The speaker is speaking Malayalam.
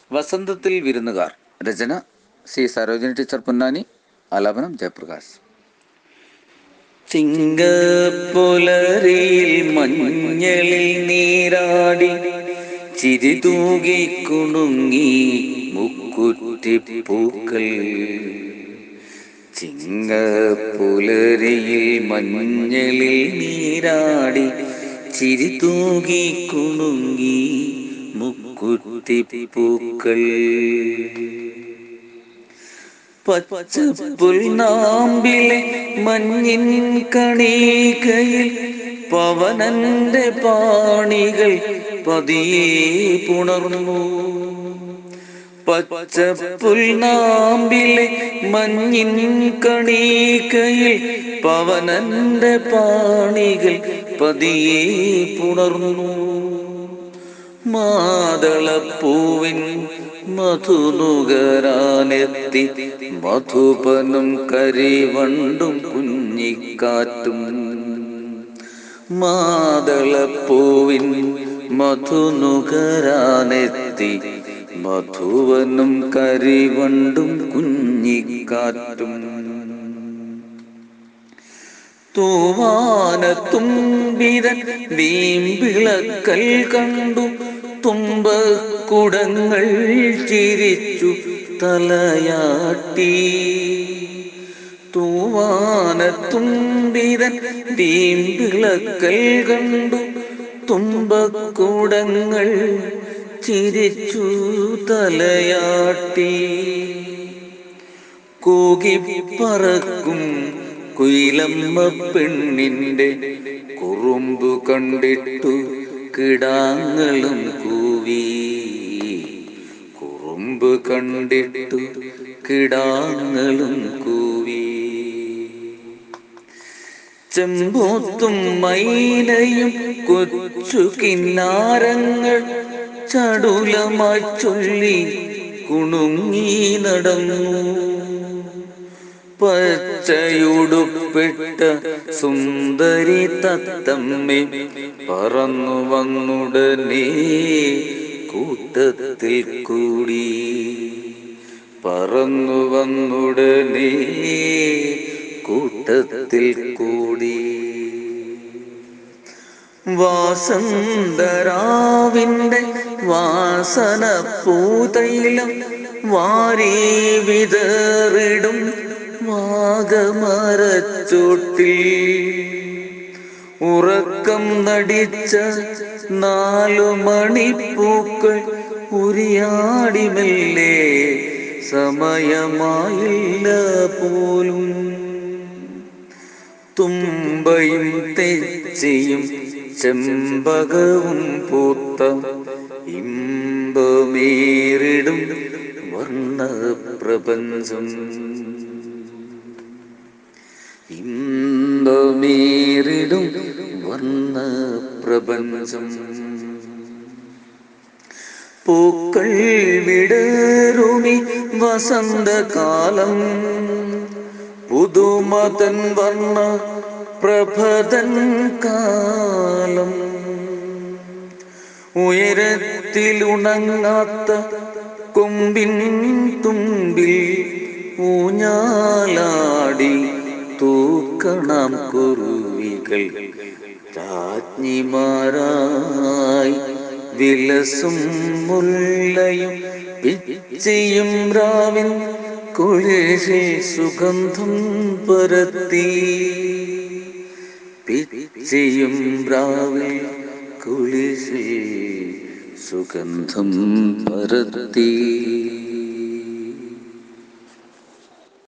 വസന്തത്തിൽ വിരുന്നുകാർ രചന സി സരോജിനി ടീച്ചർ പൊന്നാനി ആലാപനം ജയപ്രകാശ് ചിങ്ങപ്പുലരിയിൽ മഞ്ഞളിൽ നീരാടി ചിരി തൂകി കുണുങ്ങി മുക്കുറ്റിപ്പൂക്കൾ ചിങ്ങപ്പുലരിയിൽ മഞ്ഞളിൽ നീരാടി ചിരി തൂകി കുണുങ്ങി മുക്കുറ്റിപ്പൂക്കൾ പച്ചപ്പുൽനാമ്പിലെ മഞ്ഞിൻ കണീകയിൽ പവനന്റെ പാണികൾ പതിയെ പുണർന്നു പച്ചപ്പുൽനാമ്പിലെ മഞ്ഞിൻ കണീകയിൽ പവനന്റെ പാണികൾ പതിയെ പുണർന്നു മാതളപ്പൂവിൻ മധുനുകരാനെത്തി മധുപനും കരിവണ്ടും കുഞ്ഞിക്കാറ്റും മാതളപ്പൂവിൻ മധുനുകരാനെത്തി മധുവനും കരിവണ്ടും കുഞ്ഞിക്കാറ്റും തൂവാനത്തുമ്പിരൻ വീമ്പിളക്കൽ കണ്ടു തുമ്പക്കുടങ്ങൾ ചിരിച്ചു തലയാട്ടി തൂവാനത്തുമ്പിരൻ വീമ്പിളക്കൽ കണ്ടു തുമ്പക്കുടങ്ങൾ ചിരിച്ചു തലയാട്ടി കൂകിപ്പറക്കും കുയിലമ്മ പെണ്ണിന്റെ കുറുമ്പു കണ്ടിട്ടു കിടാങ്ങളും കൂവി കുറുമ്പ് കണ്ടിട്ടു കിടാങ്ങളും കൂവി ചെമ്പൂത്തും മൈനയും കൊച്ചു കിന്നാരങ്ങൾ ചടുലമായി ചൊല്ലി കുണുങ്ങി നടന്നു പച്ചയുടുപ്പിട്ട സുന്ദരി തത്തമ്മേ പറന്നു വന്നുടനെ കൂട്ടത്തിൽ കൂടി പറന്നു വന്നുടനെ കൂട്ടത്തിൽ കൂടി വാസന്തരാവിന്റെ വാസന പൂതൈലം വാരി വിതറിടും വാഗമരച്ചോട്ടിൽ ഉറക്കം നടിച്ച നാലു മണിപ്പൂക്കൾ ഉരിയാടി മെല്ലെ സമയമായില്ല പോലും തുമ്പയും തെച്ചിയും ചെമ്പകവും പൂത്ത ഇമ്പമേറിടും വർണ്ണ പ്രപഞ്ചം ഇമ്പമേറിടും വർണ്ണ പ്രപഞ്ചം പൂക്കൾ വിടരുമി വസന്തകാലം പുതുമതൻ വർണ്ണ പ്രഭതൻ കാലം ഉയരത്തിലുണങ്ങാത്ത കൊമ്പിൻ തുമ്പിൽ ഊഞ്ഞാലാടി തൂക്കണം കുരുവികൾ രാജ്ഞിമാരായി വിലസും മുല്ലയും പിച്ചയും രാവിൻ കുളിരിൽ സുഗന്ധം പരത്തി പിച്ചയും രാവിൽ കുളിരിൽ സുഗന്ധം പരത്തി